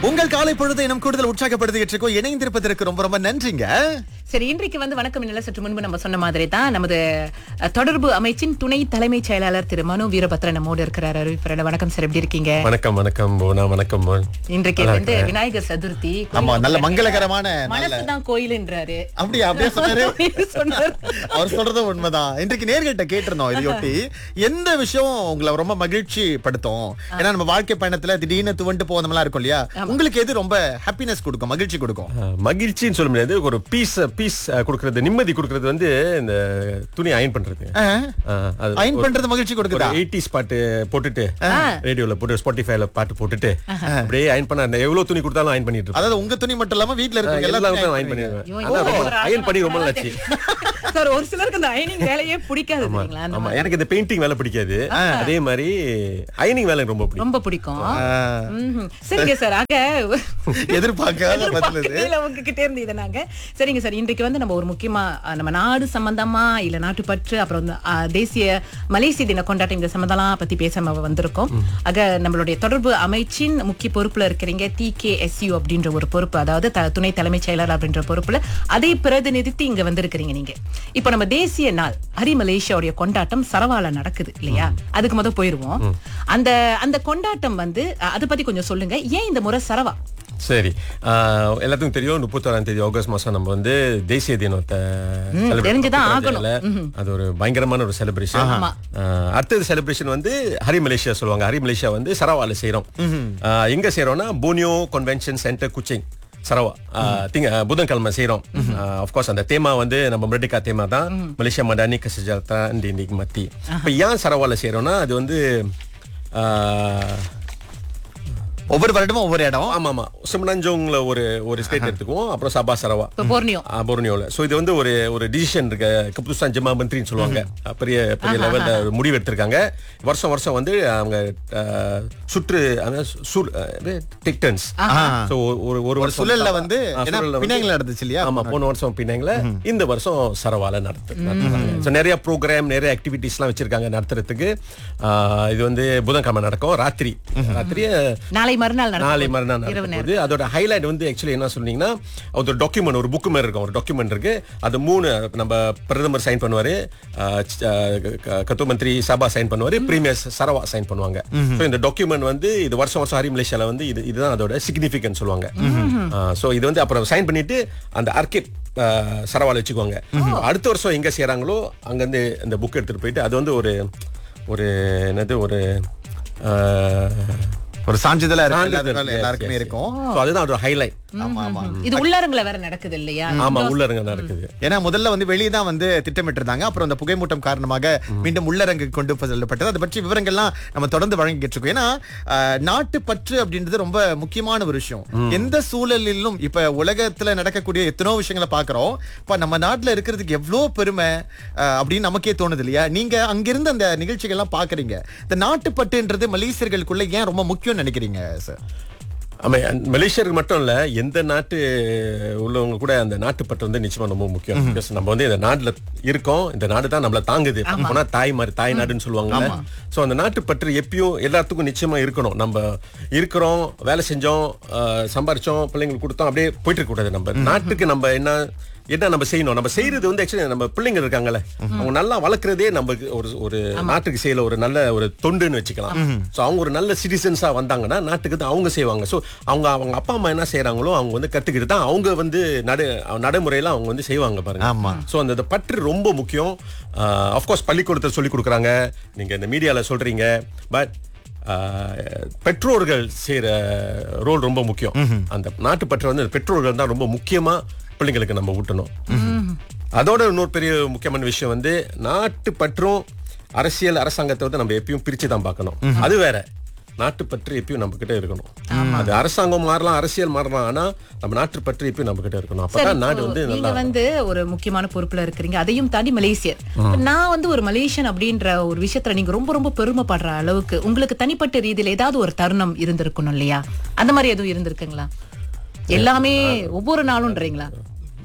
உங்கள் காலை பொழுது இன்னும் கூடுதல் உற்சாகப்படுத்திட்டு இருக்கோம் இணைந்திருப்பதற்கு ரொம்ப ரொம்ப நன்றிங்க சரி இன்றைக்கு வந்து வணக்கம் நில சற்று முன்பு நம்ம சொன்ன மாதிரி தான் நமது அஹ், தொடர்பு அமைச்சின் துணை தலைமைச் செயலாளர் திரு மனு வீரபத்ரன் நம்மோடு இருக்கிறார் அறிவிப்பரட வணக்கம் சார் எப்படி இருக்கீங்க வணக்கம் வணக்கம் போனா வணக்கம் மோன். இன்றைக்கு வந்து விநாயகர் சதுர்த்தி ஆமா நல்ல மங்களகரமான நாள். மனசுதான் கோயில்ன்றாரு அப்படியா அப்படியே சொன்னாரு சொன்னார் அவர் சொல்றது உண்மைதான் இன்றைக்கு நேர்கிட்ட கேட்டிருந்தோம் இதையொட்டி எந்த விஷயம் உங்களை ரொம்ப மகிழ்ச்சி படுத்தும் ஏன்னா நம்ம வாழ்க்கை பயணத்துல திடீர்னு துவண்டு போனோம்லாம் இருக்கும் இல்லையா உங்களுக்கு எது ரொம்ப ஹாப்பினஸ் கொடுக்கும் மகிழ்ச்சி கொடுக்கும் அஹ், மகிழ்ச்சின்னு சொல்ல முடியாது ஒரு பீஸ் பீஸ் கொடுக்கறது நிம்மதி கொடுக்கறது வந்து இந்த துணி அயன் பண்றது அஹ், அது அயன் பண்றது மகிழ்ச்சி கொடுக்குதா எயிட்டிஸ் பாட்டு போட்டுட்டு ரேடியோல போட்டு ஸ்பாட்டிஃபைல பாட்டு போட்டுட்டு அப்படியே அயன் பண்ண அந்த எவ்வளவு துணி கொடுத்தாலும் அயன் பண்ணிட்டு இருப்பேன் அதாவது உங்க துணி மட்டும் இல்லாம வீட்ல இருக்க எல்லாருக்கும் எல்லாத்தையும் அயன் பண்ணிடுவேன் ஐயோ, ஆனா ரொம்ப ஒரு அயன் பண்ணி ரொம்ப நல்லாச்சு சார் ஒரு சிலருக்கு அந்த அயனிங் வேலையே பிடிக்காது தெரியுங்களா அந்த ஆமா எனக்கு இந்த பெயிண்டிங் வேலை பிடிக்காது அதே மாதிரி அயனிங் வேலை எனக்கு ரொம்ப பிடிக்கும் ரொம்ப பிடிக்கும் ம்ஹும். சரிங்க சார் ஆக எதிர்பார்க்காத பதில் இது எதிர்பார்க்கவே உங்ககிட்ட இருந்து இதை நாங்க சரிங்க சார் இன்றைக்கு வந்து நம்ம ஒரு முக்கியமா அஹ், நம்ம நாடு சம்பந்தமா இல்ல நாட்டுப்பற்று அப்புறம் வந்து அஹ், தேசிய மலேசிய தின கொண்டாட்டம் இந்த சம்பந்தம்லாம் பத்தி பேச நம்ம வந்திருக்கோம் ஆக நம்மளுடைய தொடர்பு அமைச்சின் முக்கிய பொறுப்புல இருக்கிறீங்க டி கே அப்படின்ற ஒரு பொறுப்பு அதாவது த- துணை தலைமைச் செயலர் அப்படின்ற பொறுப்புல அதை பிரதிநிதித்து இங்க வந்திருக்கிறீங்க நீங்க இப்போ நம்ம தேசிய நாள் ஹரி மலேசியாவுடைய கொண்டாட்டம் சரவால நடக்குது இல்லையா அதுக்கு முத போயிருவோம் அந்த அந்த கொண்டாட்டம் வந்து அஹ், அதை பத்தி கொஞ்சம் சொல்லுங்க ஏன் இந்த முறை சரவா சரி ஆஹ் எல்லாத்துக்கும் தெரியும் முப்பத்தோராம் தேதி ஆகஸ்ட் மாசம் நம்ம வந்து தேசிய தினத்தை celebrate தெரிஞ்சுதான் பண்றோம். ஆகணும். அது ஒரு பயங்கரமான ஒரு செலிப்ரேஷன் ஆமா. அடுத்தது செலிப்ரேஷன் வந்து ஹரி மலேசியா சொல்லுவாங்க ஹரி மலேசியா வந்து சரவால செய்றோம் ஆஹ் எங்க செய்றோம்னா Borneo convention centre Kuching Sarawak ஆஹ் திங்க புதன்கிழமை செய்றோம் ஆஃப்கோர்ஸ் அந்த தேமா வந்து நம்ம மிரடிகா தேமா தான் மலேசியா மடானி கசஜாத்தா டி மத்தி இப்ப ஏன் சரவால செய்றோம்னா அது வந்து ஆஹ் ஒவ்வொரு வருடமும் ஒவ்வொரு இடம் ஆமா ஆமா சிமனஞ்சோங்ல ஒரு ஒரு ஸ்டேட் எடுத்துக்குவோம் அப்புறம் சபா சரவா இப்போ போர்னியோ ஆ, போர்னியோல சோ இது வந்து ஒரு ஒரு டிசிஷன் இருக்கு கப்புதுஸ்தான் ஜமா மந்திரின்னு சொல்லுவாங்க பெரிய பெரிய லெவல்ல ஒரு முடிவு எடுத்திருக்காங்க வருஷம் வருஷம் வந்து அவங்க ஆ, சுற்று டிக்டன்ஸ் சோ ஒரு ஒரு வருஷம் சுழல்ல வந்து ஆ, ஏன்னா சுழல்ல வந்து- பிணையங்கள் நடந்துச்சு இல்லையா ஆமா போன வருஷம் பின்னாங்கள இந்த வருஷம் சரவால நடத்து நடத்துறாங்க. So, நிறைய ப்ரோக்ராம் நிறைய ஆக்டிவிட்டிஸ்லாம் வச்சிருக்காங்க நடத்துறதுக்கு ஆ, இது வந்து புதன்கிழமை நடக்கும் ராத்திரி ராத்திரி நாளை மறுநாள் நடக்கும். நாளை மறுநாள் இரவு நடக்கும் போது அதோட ஹைலைட் வந்து ஆக்சுவலி என்ன சொன்னீங்கன்னா ஒரு டாக்குமெண்ட் ஒரு புக் மாதிரி இருக்கும் ஒரு டாக்குமெண்ட் இருக்கு அது மூணு நம்ம பிரதமர் சைன் பண்ணுவாரு அஹ், ச்- அஹ், க- கத்து மந்திரி சபா சைன் பண்ணுவாரு பிரீமியர் சரவா சைன் பண்ணுவாங்க So, இந்த டாக்குமெண்ட் வந்து இது வருஷம் வருஷம் ஹரி மலேசியால வந்து இது இதுதான் அதோட சிக்னிஃபிகன்ஸ் சொல்லுவாங்க சோ இது வந்து அப்புறம் சைன் பண்ணிட்டு அந்த ஆர்கிட் சரவால வச்சுக்குவாங்க அடுத்த வருஷம் எங்க செய்றாங்களோ அங்க இருந்து இந்த புக் எடுத்துட்டு போயிட்டு அது வந்து ஒரு ஒரு என்னது ஒரு அஹ், ஒரு சான்றிதழா இருக்கு சான்றிதழ். எல்லாத்துக்கும் எல்லாருக்குமே Yes, yes. இருக்கும் So, அதுதான் அதோட ஹைலைட் ஆமா ஆமா இது உள்ளரங்குல வேற நடக்குது இல்லையா ஆமா உள்ளரங்க நடக்குது ஏன்னா முதல்ல வந்து வெளியே தான் வந்து திட்டமிட்டிருந்தாங்க அப்புறம் அந்த புகைமூட்டம் காரணமாக மீண்டும் உள்ளரங்கு கொண்டு செல்லப்பட்டது அதை பற்றி விவரங்கள்லாம் நம்ம தொடர்ந்து வழங்கிட்டு இருக்கோம் ஏன்னா அஹ், நாட்டுப்பற்று அப்படின்றது ரொம்ப முக்கியமான ஒரு விஷயம் எந்த சூழலிலும் இப்ப உலகத்துல நடக்கக்கூடிய எத்தனோ விஷயங்களை பாக்குறோம் இப்ப நம்ம நாட்டுல இருக்கிறதுக்கு எவ்வளவு பெருமை அஹ், அப்படின்னு நமக்கே தோணுது இல்லையா நீங்க அங்கிருந்து அந்த நிகழ்ச்சிகள்லாம் பாக்குறீங்க இந்த நாட்டுப்பற்றுன்றது மலேசியர்களுக்குள்ள ஏன் ரொம்ப முக்கியம் நினைக்கிறீங்க சார் ஆமா அந்த மலேசியருக்கு மட்டும் இல்ல எந்த நாட்டு உள்ளவங்க கூட அந்த நாட்டுப்பற்று வந்து நிச்சயமா ரொம்ப முக்கியம் Because நம்ம வந்து இந்த நாட்டுல இருக்கோம் இந்த நாடு தான் நம்மள தாங்குது போனா தாய் மாதிரி தாய் நாடுன்னு சொல்லுவாங்க சோ அந்த நாட்டுப்பற்று எப்பயும் எல்லாத்துக்கும் நிச்சயமா இருக்கணும் நம்ம இருக்கிறோம் வேலை செஞ்சோம் ஆஹ், சம்பாரிச்சோம் பிள்ளைங்களுக்கு கொடுத்தோம் அப்படியே போயிட்டு இருக்க கூடாது நம்ம நாட்டுக்கு நம்ம என்ன என்ன நம்ம செய்யணும் நம்ம செய்யறது வந்து ஆக்சுவலி நம்ம பிள்ளைங்க இருக்காங்கல்ல அவங்க நல்லா வளர்க்கறதே நமக்கு ஒரு ஒரு நாட்டுக்கு செய்யல ஒரு நல்ல ஒரு தொண்டுன்னு வச்சுக்கலாம் சோ அவங்க ஒரு நல்ல சிட்டிசன்ஸா வந்தாங்கன்னா நாட்டுக்கு தான் அவங்க செய்வாங்க சோ அவங்க அவங்க அப்பா அம்மா என்ன செய்றாங்களோ அவங்க வந்து கத்துக்கிட்டு தான் அவங்க வந்து நடு நடைமுறையில அவங்க வந்து செய்வாங்க பாருங்க ஆமா. சோ அந்த இந்த பற்று ரொம்ப முக்கியம் அஃப்கோர்ஸ் பள்ளிக்கூடத்தில் சொல்லி கொடுக்குறாங்க நீங்க இந்த மீடியால சொல்றீங்க பட் பெற்றோர்கள் செய்யற ரோல் ரொம்ப முக்கியம் அந்த நாட்டுப்பற்று வந்து பெற்றோர்கள் தான் ரொம்ப முக்கியமா பிள்ளைங்களுக்கு நம்ம ஊட்டணும் அதோட இன்னொரு பெரிய முக்கியமான விஷயம் வந்து நாட்டுப்பற்றும் அரசியல் அரசாங்கத்தை வந்து நம்ம எப்பயும் பிரிச்சு தான் பார்க்கணும் அது வேற நாட்டுப்பற்று எப்பயும் நம்ம கிட்ட இருக்கணும் அது அரசாங்கம் மாறலாம் அரசியல் மாறலாம் ஆனா நம்ம நாட்டுப்பற்று எப்பயும் நம்ம கிட்ட இருக்கணும் சரி, அப்பதான் நாடு இப்போ வந்து நீங்க நல்லா வந்து ஒரு முக்கியமான பொறுப்புல இருக்கிறீங்க அதையும் தாண்டி மலேசியர் இப்ப நான் வந்து ஒரு மலேசியன் அப்படின்ற ஒரு விஷயத்துல நீங்க ரொம்ப ரொம்ப பெருமைப்படுற அளவுக்கு உங்களுக்கு தனிப்பட்ட ரீதியில ஏதாவது ஒரு தருணம் இருந்திருக்கணும் இல்லையா அந்த மாதிரி எதுவும் இருந்திருக்குங்களா எல்லாமே ஒவ்வொரு நாளும்ன்றீங்களா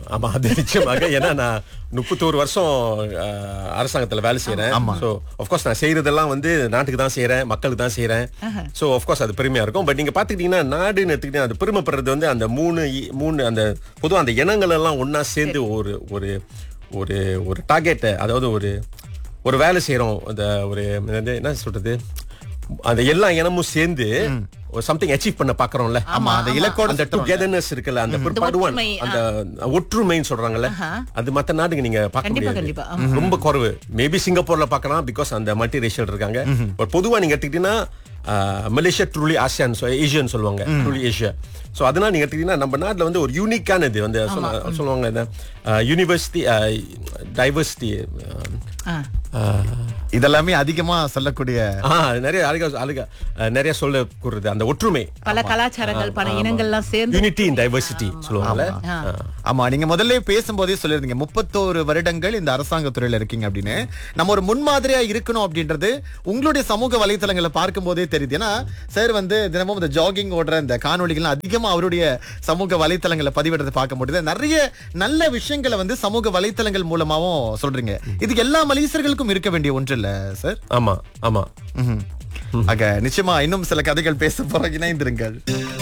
ஆமா அது நிச்சயமாக ஏன்னா நான் முப்பத்தோரு வருஷம் அஹ், அரசாங்கத்துல வேலை செய்யறேன் ஸோ ஆஃப்கோர்ஸ் நான் செய்யறதெல்லாம் வந்து நாட்டுக்கு தான் செய்யறேன் மக்களுக்கு தான் செய்யறேன் ஸோ ஆஃப்கோர்ஸ் அது பெருமையா இருக்கும் பட் நீங்க பாத்துக்கிட்டீங்கன்னா நாடுன்னு எடுத்துக்கிட்டீங்கன்னா அது பெருமைப்படுறது வந்து அந்த மூணு இ- மூணு அந்த பொதுவா அந்த இனங்கள் எல்லாம் ஒண்ணா சேர்ந்து ஒரு ஒரு ஒரு ஒரு டார்கெட்டை அதாவது ஒரு ஒரு வேலை செய்யறோம் அந்த ஒரு என்னது, என்ன சொல்றது அந்த எல்லா இனமும் சேர்ந்து ஒரு சம்திங் அச்சீவ் பண்ண பாக்குறோம்ல ஆமா அந்த இலக்கோட அந்த டுகெதர்னஸ் இருக்குல்ல அந்த பிற்பாடுவான் ஒற்றுமை, அந்த ஒற்றுமைன்னு சொல்றாங்கல்ல அது மத்த நாடுக்கு நீங்க பார்க்க கண்டிப்பா, முடியாது கண்டிப்பா. ரொம்ப குறைவு மேபி சிங்கப்பூர்ல பார்க்கலாம் பிகாஸ் அந்த மல்டி ரேஷியல் இருக்காங்க பட் பொதுவா நீங்க எடுத்துக்கிட்டீங்கன்னா மலேசியா ட்ரூலி ஆசியான் ஏஷியன் சொல்லுவாங்க ட்ரூலி ஏஷியா சோ அதனால நீங்க எடுத்துக்கிட்டீங்கன்னா நம்ம நாட்டுல வந்து ஒரு யூனிக்கானது வந்து சொல்ல- சொல்லுவாங்க இந்த யூனிவர்சிட்டி டைவர்சிட்டி ஆ. இதெல்லாமே அதிகமா சொல்லக்கூடிய நிறைய அழகா அழகா அஹ், நிறைய சொல்ல கூறுறது அந்த ஒற்றுமை பல கலாச்சாரங்கள் பல இனங்கள்லாம் சேர்ந்து யூனிட்டி இன் டைவர்சிட்டி சொல்லுவாங்கல்ல ஆமா நீங்க முதல்ல பேசும்போதே சொல்லிருந்தீங்க முப்பத்தோரு வருடங்கள் இந்த அரசாங்க துறையில இருக்கீங்க அப்படின்னு நம்ம ஒரு முன்மாதிரியா இருக்கணும் அப்படின்றது உங்களுடைய சமூக வலைத்தளங்களை பார்க்கும் போதே தெரியுது ஏன்னா சார் வந்து தினமும் இந்த ஜாகிங் ஓடுற இந்த காணொளிகள் அதிகமா அவருடைய சமூக வலைத்தளங்களை பதிவிடுறதை பார்க்க முடியுது நிறைய நல்ல விஷயங்களை வந்து சமூக வலைத்தளங்கள் மூலமாவும் சொல்றீங்க இது எல்லா மலேசியர்களுக்கும் இருக்க வேண்டிய ஒன்று இல்ல சார் ஆமா ஆமா ம்ஹும். ஆக நிச்சயமா இன்னும் சில கதைகள் பேச போற இணைந்திருங்கள்